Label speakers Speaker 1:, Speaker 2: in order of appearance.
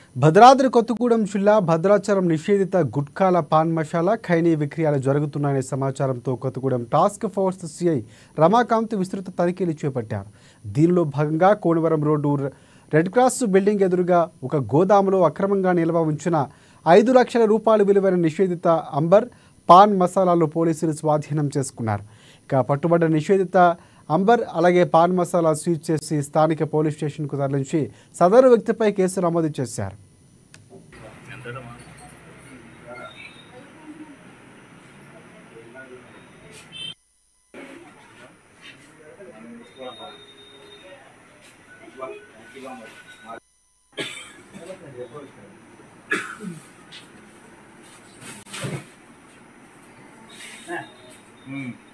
Speaker 1: భద్రాద్రి కొత్తగూడెం జిల్లా భద్రాచలం నిషేధిత గుట్కాల పాన్ మసాలా ఖైనీ విక్రయాలు జరుగుతున్నాయనే సమాచారంతో Kothagudem task force CI Ramakanth విస్తృత తనిఖీలు చేపట్టారు దీనిలో భాగంగా కోనవరం రోడ్డు రె- రెడ్ క్రాస్ బిల్డింగ్ ఎదురుగా ఒక గోదాములో అక్రమంగా నిల్వ ఉంచిన ఐదు లక్షల రూపాయలు విలువైన నిషేధిత అంబర్ పాన్ మసాలాలు పోలీసులు స్వాధీనం చేసుకున్నారు ఇక పట్టుబడ్డ నిషేధిత అంబర్ అలాగే పాన్ మసాలా సీజ్ చేసి స్థానిక పోలీస్ స్టేషన్కు తరలించి సదరు వ్యక్తిపై కేసు నమోదు చేశారు
Speaker 2: ఉమ్.